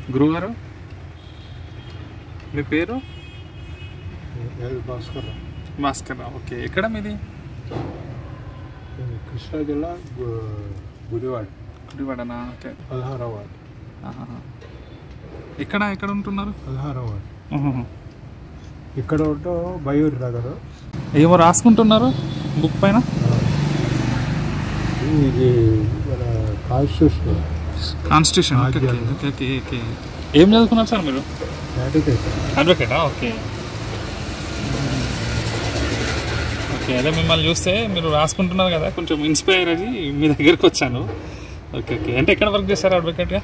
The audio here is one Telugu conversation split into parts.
గురుగారు మీ పేరు ఎల్ భాస్కర్ భాస్కర్ ఓకే ఎక్కడ మీది కృష్ణా జిల్లా గు- గుడివాడ గుడివాడనా ఓకే పదహారవ వార్డు ఆహాహా. ఎక్కడ ఎక్కడ ఉంటున్నారు పదహారవ వార్డు ఆహాహా. ఇక్కడ ఉంటాం బయూరి నగర్ ఏమో రాసుకుంటున్నారు బుక్ పైన ఇది మన కాన్స్టిట్యూషన్ కాన్స్టిట్యూషన్ ఓకే ఓకే రాజ్యాంగం. ఓకే ఓకే ఓకే ఏం చదువుకున్నారు సార్ మీరు కేటగిరీ అడ్వకేటా ఓకే ఓకే అదే మిమ్మల్ని చూస్తే మీరు రాసుకుంటున్నారు కదా కొంచెం ఇన్స్పైర్ అయ్యి మీ దగ్గరికి వచ్చాను ఓకే ఓకే అంటే ఎక్కడ వర్క్ చేశారు అడ్వకేట్గా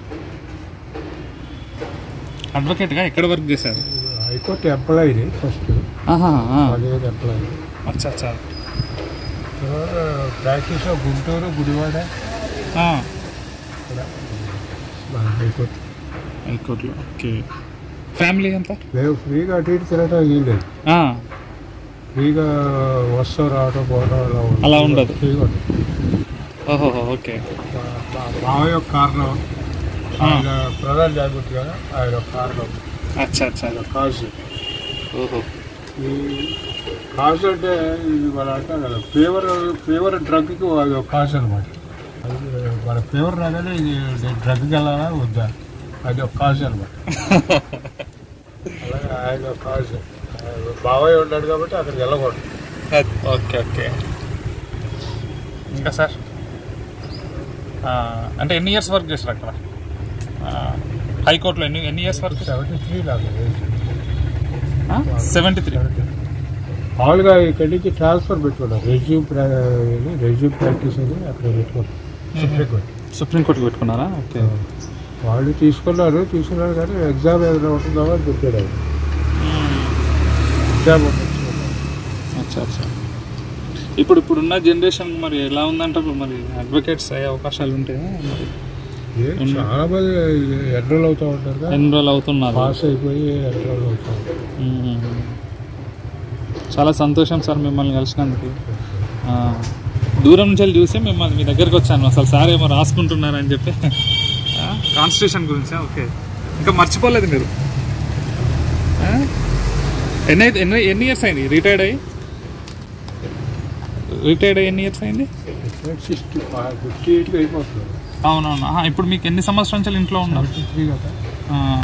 అడ్వకేట్గా ఎక్కడ వర్క్ చేశారు హైకోర్టు ఎంప్లాయీని ఫస్ట్ పదిహేను ఎంప్లాయీ అచ్చా అచ్చా తర్వాత ప్రాక్టీస్ గుంటూరు గుడివాడ ఆ, ఇక్కడ మన హైకోర్టు హైకోర్టులో ఓకే ఫ్యామిలీ అంతా మేము ఫ్రీగా అటు ఇటు తిరగడం వీలేదు ఆ, ఫ్రీగా వస్తూ రావడం పోవడం అలా ఉండదు. అలా ఉండదు. ఫ్రీగా ఉండదు. ఓహో ఓకే మా- మా మావ యొక్క కారణం ఆయన ప్రధాన జాగ్రత్త కదా ఆయన యొక్క కారణం అచ్చా అచ్చా ఆయన కాజు ఓహో ఈ కాజు అంటే ఇది మన అంటాం కదా ఫీవర్ ఫీవర్ డ్రగ్కి అది ఒక కాజు అనమాట అది మన ఫీవర్ రాగానే ఇది నేను డ్రగ్కి వెళ్ళాలా వద్దా అది ఒక కాజు అనమాట అలాగే ఆయన ఒక కాజు ఆయన బావయ్య ఉన్నాడు కాబట్టి అక్కడికి వెళ్ళకూడదు ఓకే ఓకే ఇంకా సార్ ఆ, అంటే ఎన్ని ఇయర్స్ వర్క్ చేశారు అక్కడ ఆ, హైకోర్టులో ఎన్ని ఎన్ని ఇయర్స్ వర్క్ సెవెంటీ త్రీ నాకు సెవెంటీ త్రీ మామూలుగా ఇక్కడి నుంచి ట్రాన్స్ఫర్ పెట్టుకున్నాను రెజ్యూమ్ రెజ్యూమ్ ప్రాక్టీస్ అని అక్కడ పెట్టుకున్నాను సుప్రీంకోర్టు సుప్రీంకోర్టుకి పెట్టుకున్నారా ఓకే వాళ్ళు తీసుకున్నారు తీసుకున్నారు కానీ ఎగ్జామ్ ఏదైనా ఉంటుందో అని పెట్టాడు ఆయన ఎగ్జామ్ ఉంటుంది అచ్చా అచ్చా ఇప్పుడు ఇప్పుడున్న జనరేషన్ మరి ఎలా ఉందంటారు మరి అడ్వకేట్స్ అయ్యే అవకాశాలు ఉంటాయా మరి ఏ, చాలా మంది ఎన్రోల్ అవుతూ ఉంటారు కదా ఎన్రోల్ అవుతున్నారు పాస్ అయిపోయి ఎన్రోల్ అవుతూ ఉంటారు మ్మ్. చాలా సంతోషం సార్ మిమ్మల్ని కలిసినందుకు ఆ, దూరం నుంచి వెళ్ళి చూసి మిమ్మల్ని మీ దగ్గరికి వచ్చాను అసలు సార్ ఏమో రాసుకుంటున్నారని చెప్పి కాన్స్టిట్యూషన్ గురించి ఓకే ఇంకా మర్చిపోలేదు మీరు ఆ? ఎన్ని అయితే- ఎన్ని ఎన్ని ఇయర్స్ అయింది రిటైర్డ్ అయ్యి రిటైర్డ్ అయ్యి ఎన్ని ఇయర్స్ అయింది సిక్స్టీ ఫిఫ్టీ ఎయిట్కి అయిపోతున్నారు అవునవును ఆహా, ఇప్పుడు మీకు ఎన్ని సంవత్సరాల నుంచి ఇంట్లో ఉన్నారు సెవెంటీ త్రీ కదా ఆ,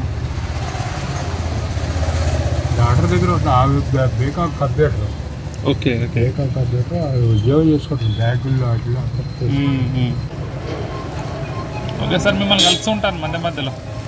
డాక్టర్ దగ్గర ఉన్న ఆమె బేకాక్ కంప్యూటర్ ఓకే ఓకే బేకాక్ కంప్యూటర్ ఆమె ఉద్యోగం చేసుకుంటుంది బ్యాంకుల్లో వాటిలో అక్కడ మ్మ్, మ్మ్. ఓకే సార్ మిమ్మల్ని కలుస్తూ ఉంటాను మధ్య మధ్యలో